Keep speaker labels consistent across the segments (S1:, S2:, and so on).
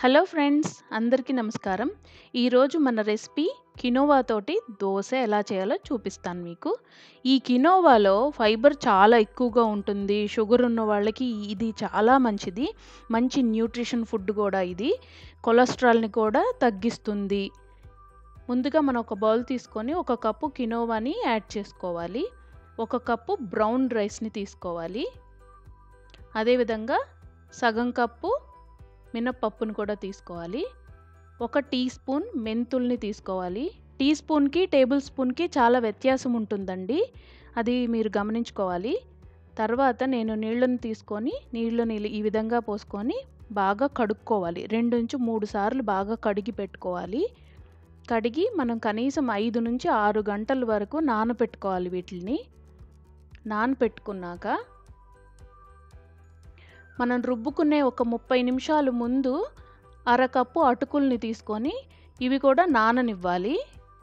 S1: hello friends అందరికీ నమస్కారం ఈరోజు మన రెసిపీ కినోవా తోటి దోశ ఎలా చేయాలో చూపిస్తాను మీకు ఈ కినోవాలో ఫైబర్ చాలా ఎక్కువగా ఉంటుంది షుగర్ ఉన్న వాళ్ళకి ఇది చాలా మంచిది మంచి న్యూట్రిషన్ ఫుడ్ కూడా ఇది కొలెస్ట్రాల్ని కూడా తగ్గిస్తుంది ముందుగా మనం ఒక బౌల్ తీసుకొని ఒక కప్పు కినోవాని యాడ్ చేసుకోవాలి ఒక కప్పు బ్రౌన్ రైస్ని తీసుకోవాలి అదేవిధంగా సగం కప్పు మినప్పప్పును కూడా తీసుకోవాలి ఒక టీ స్పూన్ మెంతుల్ని తీసుకోవాలి టీ స్పూన్కి టేబుల్ స్పూన్కి చాలా వ్యత్యాసం ఉంటుందండి అది మీరు గమనించుకోవాలి తర్వాత నేను నీళ్ళని తీసుకొని నీళ్ళని ఈ విధంగా పోసుకొని బాగా కడుక్కోవాలి రెండు నుంచి మూడు సార్లు బాగా కడిగి పెట్టుకోవాలి కడిగి మనం కనీసం ఐదు నుంచి ఆరు గంటల వరకు నానపెట్టుకోవాలి వీటిని నానపెట్టుకున్నాక మనం రుబ్బుకునే ఒక ముప్పై నిమిషాలు ముందు అరకప్పు అటుకుల్ని తీసుకొని ఇవి కూడా నాననివ్వాలి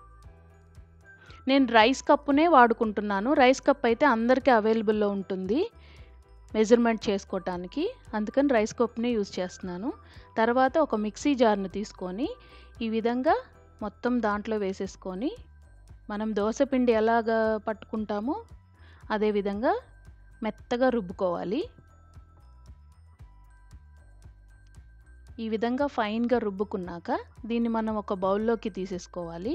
S1: నేను రైస్ కప్పునే వాడుకుంటున్నాను రైస్ కప్ అయితే అందరికీ అవైలబుల్లో ఉంటుంది మెజర్మెంట్ చేసుకోవటానికి అందుకని రైస్ కప్నే యూజ్ చేస్తున్నాను తర్వాత ఒక మిక్సీ జార్ని తీసుకొని ఈ విధంగా మొత్తం దాంట్లో వేసేసుకొని మనం దోశపిండి ఎలాగ పట్టుకుంటామో అదేవిధంగా మెత్తగా రుబ్బుకోవాలి ఈ విధంగా ఫైన్గా రుబ్బుకున్నాక దీన్ని మనం ఒక బౌల్లోకి తీసేసుకోవాలి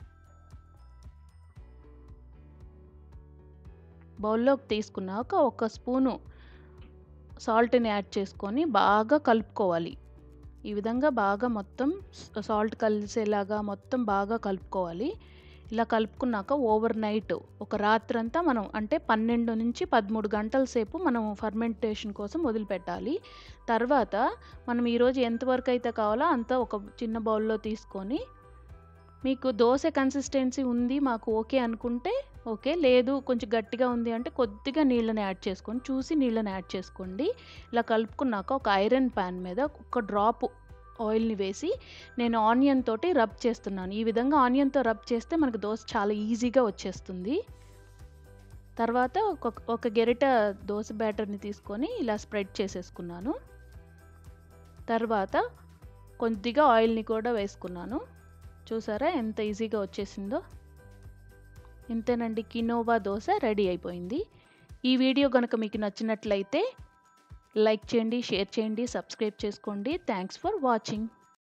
S1: బౌల్లోకి తీసుకున్నాక ఒక స్పూను సాల్ట్ని యాడ్ చేసుకొని బాగా కలుపుకోవాలి ఈ విధంగా బాగా మొత్తం సాల్ట్ కలిసేలాగా మొత్తం బాగా కలుపుకోవాలి ఇలా కలుపుకున్నాక ఓవర్ నైట్ ఒక రాత్రంతా మనం అంటే పన్నెండు నుంచి పదమూడు గంటల సేపు మనం ఫర్మెంటేషన్ కోసం వదిలిపెట్టాలి తర్వాత మనం ఈరోజు ఎంతవరకు అయితే కావాలో అంత ఒక చిన్న బౌల్లో తీసుకొని మీకు దోశ కన్సిస్టెన్సీ ఉంది మాకు ఓకే అనుకుంటే ఓకే లేదు కొంచెం గట్టిగా ఉంది అంటే కొద్దిగా నీళ్ళని యాడ్ చేసుకొని చూసి నీళ్ళని యాడ్ చేసుకోండి ఇలా కలుపుకున్నాక ఒక ఐరన్ ప్యాన్ మీద ఒక డ్రాప్ ఆయిల్ని వేసి నేను ఆనియన్ తోటి రబ్ చేస్తున్నాను ఈ విధంగా ఆనియన్తో రబ్ చేస్తే మనకు దోశ చాలా ఈజీగా వచ్చేస్తుంది తర్వాత ఒక ఒక గెరిట దోశ బ్యాటర్ని తీసుకొని ఇలా స్ప్రెడ్ చేసేసుకున్నాను తర్వాత కొద్దిగా ఆయిల్ని కూడా వేసుకున్నాను చూసారా ఎంత ఈజీగా వచ్చేసిందో ఇంతేనండి కినోవా దోశ రెడీ అయిపోయింది ఈ వీడియో కనుక మీకు నచ్చినట్లయితే లైక్ చేయండి షేర్ చేయండి సబ్స్క్రైబ్ చేసుకోండి థ్యాంక్స్ ఫర్ వాచింగ్